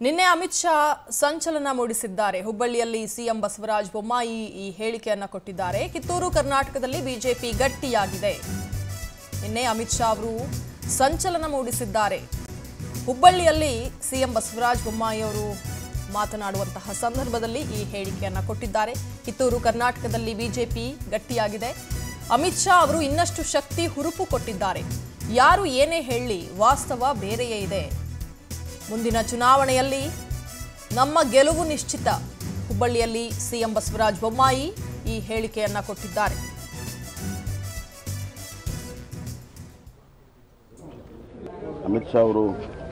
ನಿನ್ನೆ ಅಮಿತ್ ಶಾ ಸಂಚಲನ ಮೂಡಿಸಿದ್ದಾರೆ ಹುಬ್ಬಳ್ಳಿಯಲ್ಲಿ ಸಿಎಂ ಬಸವರಾಜ ಬೊಮ್ಮಾಯಿ ಈ ಹೇಳಿಕೆಯನ್ನ ಕೊಟ್ಟಿದ್ದಾರೆ ಕಿತ್ತೂರು ಕರ್ನಾಟಕದಲ್ಲಿ ಬಿಜೆಪಿ ಗಟ್ಟಿಯಾಗಿದೆ ನಿನ್ನೆ ಅಮಿತ್ ಶಾ ಅವರು ಸಂಚಲನ ಮೂಡಿಸಿದ್ದಾರೆ ಹುಬ್ಬಳ್ಳಿಯಲ್ಲಿ ಸಿಎಂ ಬಸವರಾಜ ಬೊಮ್ಮಾಯಿ ಅವರು ಮಾತನಾಡುವಂತಹ ಸಂದರ್ಭದಲ್ಲಿ ಈ ಹೇಳಿಕೆಯನ್ನ ಕೊಟ್ಟಿದ್ದಾರೆ ಕಿತ್ತೂರು ಕರ್ನಾಟಕದಲ್ಲಿ ಬಿಜೆಪಿ ಗಟ್ಟಿಯಾಗಿದೆ ಅಮಿತ್ ಶಾ ಅವರು ಇನ್ನಷ್ಟು ಶಕ್ತಿ ಹುರುಪು ಕೊಟ್ಟಿದ್ದಾರೆ ಯಾರು ಏನೇ ಹೇಳಿ ವಾಸ್ತವ ಬೇರೆಯೇ ಇದೆ ಮುಂದಿನ ಚುನಾವಣೆಯಲ್ಲಿ ನಮ್ಮ ಗೆಲುವು ನಿಶ್ಚಿತ ಹುಬ್ಬಳ್ಳಿಯಲ್ಲಿ ಸಿಎಂ ಬಸವರಾಜ ಬೊಮ್ಮಾಯಿ ಈ ಹೇಳಿಕೆಯನ್ನ ಕೊಟ್ಟಿದ್ದಾರೆ ಅಮಿತ್ ಶಾ ಅವರು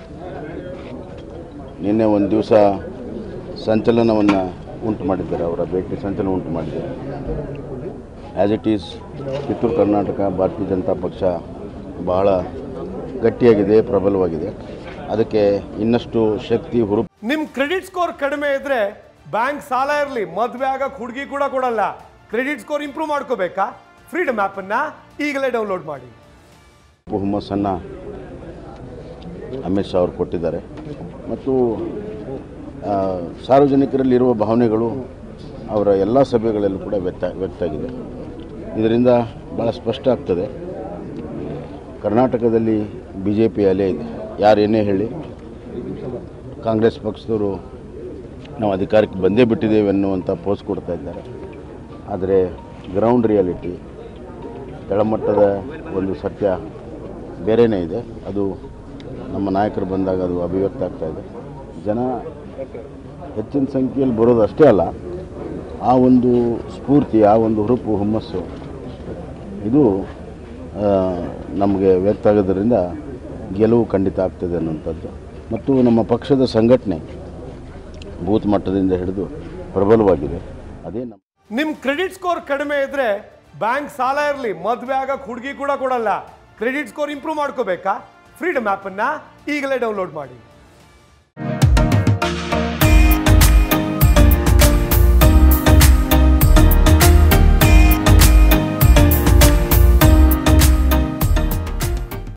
ನಿನ್ನೆ ಒಂದು ದಿವಸ ಸಂಚಲನವನ್ನು ಉಂಟು ಮಾಡಿದ್ದಾರೆ ಅವರ ಭೇಟಿ ಸಂಚಲನ ಉಂಟು ಮಾಡಿದ್ದಾರೆ as it is Kittur Karnataka Bharatiya Janata ಪಕ್ಷ ಬಹಳ ಗಟ್ಟಿಯಾಗಿದೆ ಪ್ರಬಲವಾಗಿದೆ ಅದಕ್ಕೆ ಇನ್ನಷ್ಟು ಶಕ್ತಿ ಹುರುಪು ನಿಮ್ ಕ್ರೆಡಿಟ್ ಸ್ಕೋರ್ ಕಡಿಮೆ ಇದ್ರೆ ಬ್ಯಾಂಕ್ ಸಾಲ ಇರಲಿ ಮದುವೆ ಆಗಕ್ಕೆ ಹುಡುಗಿ ಕೂಡ ಕೊಡಲ್ಲ ಕ್ರೆಡಿಟ್ ಸ್ಕೋರ್ ಇಂಪ್ರೂವ್ ಮಾಡ್ಕೋಬೇಕಾ ಫ್ರೀಡಮ್ ಆ್ಯಪನ್ನು ಈಗಲೇ ಡೌನ್ಲೋಡ್ ಮಾಡಿ ಹುಮ್ಮಸ್ಸನ್ನು ಅಮಿತ್ ಶಾ ಅವರು ಕೊಟ್ಟಿದ್ದಾರೆ ಮತ್ತು ಆ, ಸಾರ್ವಜನಿಕರಲ್ಲಿರುವ ಭಾವನೆಗಳು ಅವರ ಎಲ್ಲ ಸಭೆಗಳಲ್ಲೂ ಕೂಡ ವ್ಯಕ್ತ ವ್ಯಕ್ತ ಆಗಿದೆ ಇದರಿಂದ ಭಾಳ ಸ್ಪಷ್ಟ ಆಗ್ತದೆ ಕರ್ನಾಟಕದಲ್ಲಿ ಬಿ ಜೆ ಪಿ ಅಲೆ ಇದೆ ಯಾರೇನೇ ಹೇಳಿ ಕಾಂಗ್ರೆಸ್ ಪಕ್ಷದವರು ನಾವು ಅಧಿಕಾರಕ್ಕೆ ಬಂದೇ ಬಿಟ್ಟಿದ್ದೇವೆ ಅನ್ನುವಂಥ ಪೋಸ್ ಕೊಡ್ತಾ ಇದ್ದಾರೆ ಆದರೆ ಗ್ರೌಂಡ್ ರಿಯಾಲಿಟಿ ಕೆಳಮಟ್ಟದ ಒಂದು ಸತ್ಯ ಬೇರೆಯೇ ಇದೆ ಅದು ನಮ್ಮ ನಾಯಕರು ಬಂದಾಗ ಅದು ಅಭಿವ್ಯಕ್ತ ಆಗ್ತಾ ಇದೆ ಜನ ಹೆಚ್ಚಿನ ಸಂಖ್ಯೆಯಲ್ಲಿ ಬರೋದು ಅಷ್ಟೇ ಅಲ್ಲ ಆ ಒಂದು ಸ್ಫೂರ್ತಿ ಆ ಒಂದು ಹುರುಪು ಹುಮ್ಮಸ್ಸು ಇದು ಆ, ನಮಗೆ ವ್ಯಕ್ತ ಆಗೋದ್ರಿಂದ ಗೆಲುವು ಖಂಡಿತ ಆಗ್ತದೆ ಅನ್ನುವಂಥದ್ದು ಮತ್ತು ನಮ್ಮ ಪಕ್ಷದ ಸಂಘಟನೆ ಬೂತ್ ಮಟ್ಟದಿಂದ ಹಿಡಿದು ಪ್ರಬಲವಾಗಿದೆ ಅದೇ ನಮ್ಮ ನಿಮ್ ಕ್ರೆಡಿಟ್ ಸ್ಕೋರ್ ಕಡಿಮೆ ಇದ್ರೆ ಬ್ಯಾಂಕ್ ಸಾಲ ಇರಲಿ ಮದುವೆ ಆಗಕ್ಕೆ ಹುಡುಗಿ ಕೂಡ ಕೊಡಲ್ಲ ಕ್ರೆಡಿಟ್ ಸ್ಕೋರ್ ಇಂಪ್ರೂವ್ ಮಾಡ್ಕೋಬೇಕಾ ಫ್ರೀಡಮ್ ಆ್ಯಪನ್ನು ಈಗಲೇ ಡೌನ್ಲೋಡ್ ಮಾಡಿ